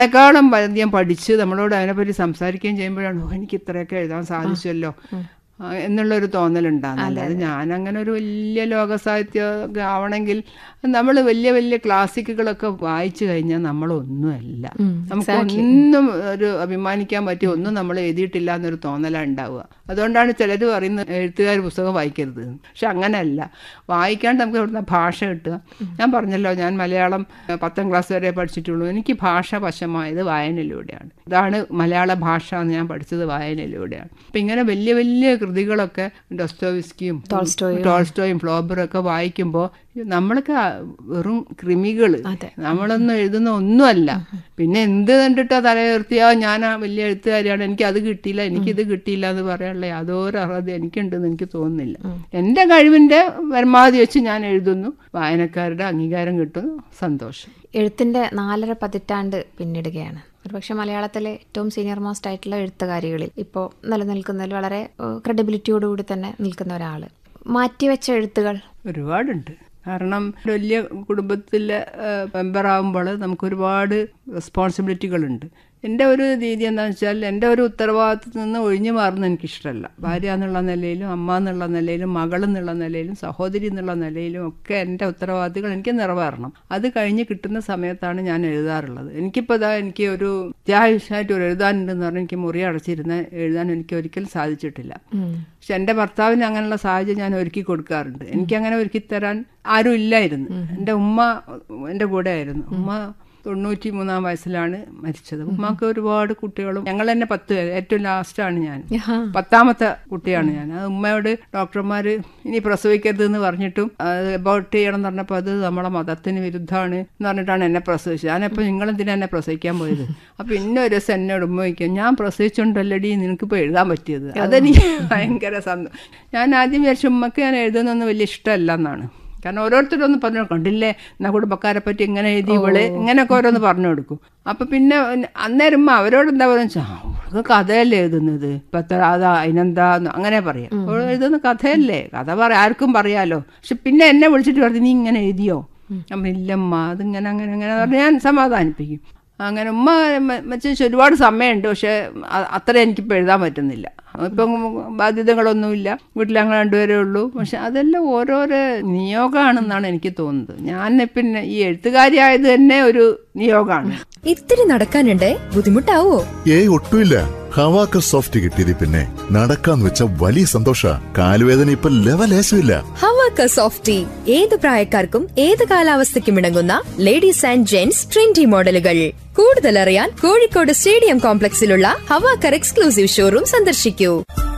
എക്കാളും അധികം പഠിച്ച് നമ്മളോട് അതിനെപ്പറ്റി സംസാരിക്കുകയും ചെയ്യുമ്പോഴാണ് "ഓ, എനിക്ക് ഇത്രയൊക്കെ എഴുതാൻ സാധിച്ചല്ലോ ആ, എന്നുള്ളൊരു തോന്നലുണ്ടാകുന്നില്ല അത് ഞാനങ്ങനെ ഒരു വലിയ ലോക സാഹിത്യം ആവണമെങ്കിൽ നമ്മൾ വലിയ വലിയ ക്ലാസിക്കുകളൊക്കെ വായിച്ചു കഴിഞ്ഞാൽ നമ്മളൊന്നുമല്ല നമുക്കൊന്നും ഒരു അഭിമാനിക്കാൻ പറ്റിയ ഒന്നും നമ്മൾ എഴുതിയിട്ടില്ല എന്നൊരു തോന്നലാണ് ഉണ്ടാവുക അതുകൊണ്ടാണ് ചിലർ പറയുന്നത് എഴുത്തുകാർ പുസ്തകം വായിക്കരുത് എന്ന്. പക്ഷെ അങ്ങനെയല്ല വായിക്കാണ്ട് നമുക്ക് ഇവിടുന്ന് ഭാഷ കിട്ടുക ഞാൻ പറഞ്ഞല്ലോ ഞാൻ മലയാളം ഏഹ്, പത്താം ക്ലാസ് വരെ പഠിച്ചിട്ടുള്ളൂ എനിക്ക് ഭാഷ വശമായത് വായനയിലൂടെയാണ് ഇതാണ് മലയാള ഭാഷ എന്ന് ഞാൻ പഠിച്ചത് വായനയിലൂടെയാണ് അപ്പം ഇങ്ങനെ വലിയ വലിയ കൃതികളൊക്കെ ഡോസ്റ്റോവിസ്കിയും ടോൾസ്റ്റോയും ഫ്ലോബറും ഒക്കെ വായിക്കുമ്പോൾ നമ്മളൊക്കെ ആ വെറും കൃമികൾ നമ്മളൊന്നും എഴുതുന്ന ഒന്നുമല്ല പിന്നെ എന്ത് കണ്ടിട്ടാ തലയുയർത്തിയാ ഞാൻ ആ വലിയ എഴുത്തുകാരിയാണ് എനിക്ക് അത് കിട്ടിയില്ല എനിക്കിത് കിട്ടിയില്ല എന്ന് പറയാനുള്ള യാതൊരു അർഹത എനിക്കുണ്ടെന്ന് എനിക്ക് തോന്നുന്നില്ല എൻ്റെ കഴിവിൻ്റെ പരമാവധി വെച്ച് ഞാൻ എഴുതുന്നു വായനക്കാരുടെ അംഗീകാരം കിട്ടുന്നു സന്തോഷം എഴുത്തിന്റെ നാലര പതിറ്റാണ്ട് പിന്നിടുകയാണ് ഒരുപക്ഷെ മലയാളത്തിലെ ഏറ്റവും സീനിയർ മോസ്റ്റ് ആയിട്ടുള്ള എഴുത്തുകാരികളിൽ ഇപ്പോൾ നിലനിൽക്കുന്നതിൽ വളരെ ക്രെഡിബിലിറ്റിയോടുകൂടി തന്നെ നിൽക്കുന്ന ഒരാൾ മാറ്റിവെച്ച എഴുത്തുകൾ ഒരുപാടുണ്ട് കാരണം വലിയ കുടുംബത്തിലെ മെമ്പറാകുമ്പോൾ നമുക്ക് ഒരുപാട് റെസ്പോൺസിബിലിറ്റികളുണ്ട് എൻ്റെ ഒരു രീതി എന്താണെന്ന് വെച്ചാൽ എൻ്റെ ഒരു ഉത്തരവാദിത്തത്തിൽ നിന്ന് ഒഴിഞ്ഞു മാറുന്ന എനിക്കിഷ്ടമല്ല ഭാര്യ എന്നുള്ള നിലയിലും അമ്മ എന്നുള്ള നിലയിലും മകൾ എന്നുള്ള നിലയിലും സഹോദരി എന്നുള്ള നിലയിലും ഒക്കെ എൻ്റെ ഉത്തരവാദിത്തങ്ങൾ എനിക്ക് നിറവേറണം അത് കഴിഞ്ഞ് കിട്ടുന്ന സമയത്താണ് ഞാൻ എഴുതാറുള്ളത് എനിക്കിപ്പോൾ ഇതാ എനിക്ക് ഒരു അത്യാവശ്യമായിട്ട് ഒരു എഴുതാനുണ്ടെന്ന് പറഞ്ഞാൽ എനിക്ക് മുറി അടച്ചിരുന്ന് എഴുതാൻ എനിക്ക് ഒരിക്കലും സാധിച്ചിട്ടില്ല പക്ഷെ എൻ്റെ ഭർത്താവിന് അങ്ങനെയുള്ള സാഹചര്യം ഞാൻ ഒരുക്കി കൊടുക്കാറുണ്ട് എനിക്ക് അങ്ങനെ ഒരുക്കി തരാൻ ആരും ഇല്ലായിരുന്നു എൻ്റെ ഉമ്മ എൻ്റെ കൂടെ ആയിരുന്നു ഉമ്മ തൊണ്ണൂറ്റി മൂന്നാം വയസ്സിലാണ് മരിച്ചത് ഉമ്മക്ക് ഒരുപാട് കുട്ടികളും ഞങ്ങൾ തന്നെ പത്ത് പേര് ഏറ്റവും ലാസ്റ്റാണ് ഞാൻ പത്താമത്തെ കുട്ടിയാണ് ഞാൻ അത് ഉമ്മയോട് ഡോക്ടർമാർ ഇനി പ്രസവിക്കരുത് എന്ന് പറഞ്ഞിട്ടും അത് അബോർട്ട് ചെയ്യണം എന്ന് പറഞ്ഞപ്പോൾ അത് നമ്മളെ മതത്തിന് വിരുദ്ധമാണ് എന്ന് പറഞ്ഞിട്ടാണ് എന്നെ പ്രസവിച്ചത് ഞാനപ്പോൾ നിങ്ങളെന്തിനാ എന്നെ പ്രസവിക്കാൻ പോയത് അപ്പം ഇന്ന ഒരു ദിവസം എന്നോട് ഉമ്മ വയ്ക്കും ഞാൻ പ്രസവിച്ചുകൊണ്ടല്ലടി നിനക്കിപ്പോൾ എഴുതാൻ പറ്റിയത് അതെനിക്ക് ഭയങ്കര സന്തോഷം ഞാൻ ആദ്യം വിചാരിച്ചു ഉമ്മക്ക് ഞാൻ എഴുതുന്നൊന്നും വലിയ ഇഷ്ടമല്ല എന്നാണ് കാരണം ഓരോരുത്തരൊന്ന് പറഞ്ഞു കണ്ടില്ലേ എന്നാ കുടുംബക്കാരെ പറ്റി ഇങ്ങനെ എഴുതി ഇവള് ഇങ്ങനെയൊക്കെ ഓരോന്ന് പറഞ്ഞു കൊടുക്കും അപ്പൊ പിന്നെ അന്നേരം ഉമ്മ അവരോട് എന്താ പറയുക അവൾക്ക് കഥയല്ലേ എഴുതുന്നത് ഇപ്പൊ എത്ര അതാ അതിനെന്താ അങ്ങനെ പറയാം അവൾ എഴുതുന്ന കഥയല്ലേ കഥ പറ ആർക്കും പറയാലോ പക്ഷെ പിന്നെ എന്നെ വിളിച്ചിട്ട് പറഞ്ഞു നീ ഇങ്ങനെ എഴുതിയോ അപ്പം ഇല്ലമ്മ അതിങ്ങനെ അങ്ങനെ അങ്ങനെ പറഞ്ഞ് ഞാൻ സമാധാനിപ്പിക്കും അങ്ങനെ ഉമ്മ വെച്ച് ഒരുപാട് സമയമുണ്ട് പക്ഷെ അ- അത്ര എനിക്കിപ്പോൾ എഴുതാൻ പറ്റുന്നില്ല ഇപ്പം ബാധ്യതകളൊന്നുമില്ല വീട്ടിൽ ഞങ്ങൾ രണ്ടുപേരേ ഉള്ളൂ പക്ഷെ അതെല്ലാം ഓരോരോ നിയോഗമാണെന്നാണ് എനിക്ക് തോന്നുന്നത് ഞാൻ പിന്നെ ഈ എഴുത്തുകാരിയായത് തന്നെ ഒരു നിയോഗമാണ് ഇത്തിരി നടക്കാനുണ്ടേ ബുദ്ധിമുട്ടാവോ ഏയ് ഒട്ടുമില്ല ഹവാക്കർ സോഫ്റ്റ് കിട്ടിയത് പിന്നെ നടക്കാന്ന് വെച്ച വലിയ സന്തോഷ കാലുവേദന ഇപ്പൊ ലെവലേശമില്ല ഹവാക്ക സോഫ്റ്റി ഏത് പ്രായക്കാർക്കും ഏത് കാലാവസ്ഥയ്ക്കും ഇണങ്ങുന്ന ലേഡീസ് ആൻഡ് ജെന്റ്സ് ട്രെൻഡി മോഡലുകൾ കൂടുതൽ അറിയാൻ കോഴിക്കോട് സ്റ്റേഡിയം കോംപ്ലക്സിലുള്ള ഹവാക്കർ എക്സ്ക്ലൂസീവ് ഷോറൂം സന്ദർശിക്കൂ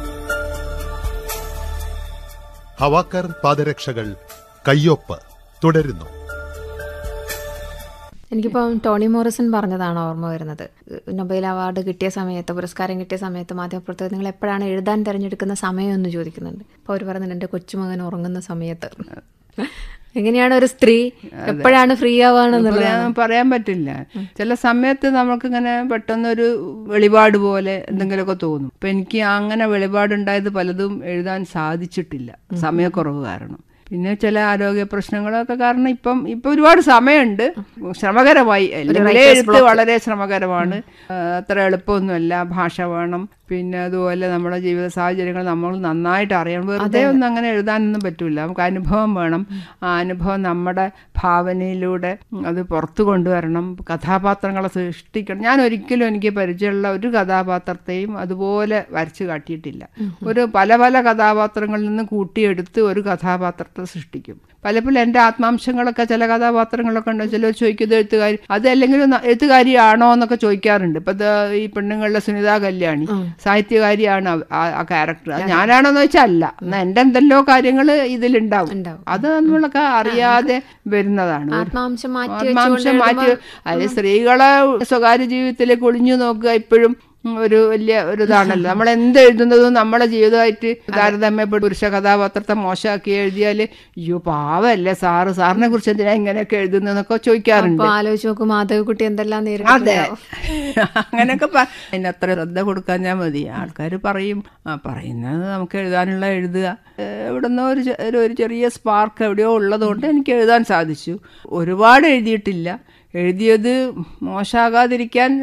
ഹവാക്കർ പാദരക്ഷകൾ കയ്യൊപ്പ് തുടരുന്നു എനിക്കിപ്പം ടോണി മോറിസൺ പറഞ്ഞതാണ് ഓർമ്മ വരുന്നത് നൊബേൽ അവാർഡ് കിട്ടിയ സമയത്ത് പുരസ്കാരം കിട്ടിയ സമയത്ത് മാധ്യമപ്രവർത്തകർ നിങ്ങൾ എപ്പോഴാണ് എഴുതാൻ തിരഞ്ഞെടുക്കുന്ന സമയം എന്ന് ചോദിക്കുന്നുണ്ട് അപ്പോൾ അവർ പറയുന്നുണ്ട് എൻ്റെ കൊച്ചുമകൻ ഉറങ്ങുന്ന സമയത്ത് എങ്ങനെയാണ് ഒരു സ്ത്രീ എപ്പോഴാണ് ഫ്രീ ആവാണെന്നുള്ളത് പറയാൻ പറയാൻ പറ്റില്ല ചില സമയത്ത് നമുക്കിങ്ങനെ പെട്ടെന്നൊരു വെളിപാട് പോലെ എന്തെങ്കിലുമൊക്കെ തോന്നും അപ്പൊ എനിക്ക് അങ്ങനെ വെളിപാടുണ്ടായത് പലതും എഴുതാൻ സാധിച്ചിട്ടില്ല സമയക്കുറവ് കാരണം പിന്നെ ചില ആരോഗ്യ പ്രശ്നങ്ങളൊക്കെ കാരണം ഇപ്പം ഇപ്പൊ ഒരുപാട് സമയമുണ്ട് ശ്രമകരമായി അല്ലെങ്കിലേ എഴുത്ത് വളരെ ശ്രമകരമാണ് ആ, അത്ര എളുപ്പമൊന്നുമല്ല ഭാഷ വേണം പിന്നെ അതുപോലെ നമ്മുടെ ജീവിത സാഹചര്യങ്ങൾ നമ്മൾ നന്നായിട്ട് അറിയണം വെറുതെ ഒന്നും അങ്ങനെ എഴുതാനൊന്നും പറ്റില്ല നമുക്ക് അനുഭവം വേണം ആ അനുഭവം നമ്മുടെ ഭാവനയിലൂടെ അത് പുറത്തു കൊണ്ടുവരണം കഥാപാത്രങ്ങളെ സൃഷ്ടിക്കണം ഞാൻ ഒരിക്കലും എനിക്ക് പരിചയമുള്ള ഒരു കഥാപാത്രത്തെയും അതുപോലെ വരച്ചു കാട്ടിയിട്ടില്ല ഒരു പല പല കഥാപാത്രങ്ങളിൽ നിന്ന് കൂട്ടിയെടുത്ത് ഒരു കഥാപാത്രത്തെ സൃഷ്ടിക്കും പലപ്പോഴും എൻ്റെ ആത്മാംശങ്ങളൊക്കെ ചില കഥാപാത്രങ്ങളൊക്കെ ഉണ്ട് ചിലർ ചോദിക്കുന്നത് എഴുത്തുകാരി അത് അല്ലെങ്കിൽ ഒന്ന് എഴുത്തുകാരിയാണോ എന്നൊക്കെ ചോദിക്കാറുണ്ട് ഇപ്പൊ ദാ ഈ പെണ്ണുങ്ങളുടെ സുനിത കല്യാണി സാഹിത്യകാരിയാണ് അവ- ആ- ആ ക്യാരക്ടർ അത് ഞാനാണോന്ന് വെച്ചാൽ അല്ല എന്നാ എൻ്റെ എന്തെല്ലോ കാര്യങ്ങൾ ഇതിലുണ്ടാവും ഉണ്ടാവും. അത് നമ്മളൊക്കെ അറിയാതെ വരുന്നതാണ് ഒരു- ആത്മാംശം മാറ്റി ആത്മാംശം മാറ്റി അത് സ്ത്രീകളെ സ്വകാര്യ ജീവിതത്തിലേക്ക് ഒളിഞ്ഞു നോക്കുക ഇപ്പോഴും ഒരു വലിയ ഒരു ഇതാണല്ലോ നമ്മൾ എന്ത് എഴുതുന്നതും നമ്മളെ ജീവിതമായിട്ട് താരതമ്യപ്പെട്ട് പുരുഷ കഥാപാത്രത്തെ മോശമാക്കി എഴുതിയാല് അയ്യോ പാവല്ലേ സാറ് സാറിനെ കുറിച്ച് എന്തിനാ ഇങ്ങനെയൊക്കെ എഴുതുന്നതെന്നൊക്കെ ചോദിക്കാറുണ്ട് അപ്പൊ ആലോചിച്ച് നോക്കും മാധവിക്കുട്ടി എന്തെല്ലാം അതെ നേരിട്ടുണ്ടാവും അങ്ങനെയൊക്കെ പ- അതിനത്ര ശ്രദ്ധ കൊടുക്കാൻ ഞാൻ മതി ആൾക്കാർ പറയും ആ പറയുന്നത് നമുക്ക് എഴുതാനുള്ള എഴുതുക ഏഹ് എവിടുന്നോ ഒരു ചെ- ഒരു ഒരു ചെറിയ സ്പാർക്ക് എവിടെയോ ഉള്ളതുകൊണ്ട് എനിക്ക് എഴുതാൻ സാധിച്ചു ഒരുപാട് എഴുതിയിട്ടില്ല എഴുതിയത് മോശമാകാതിരിക്കാൻ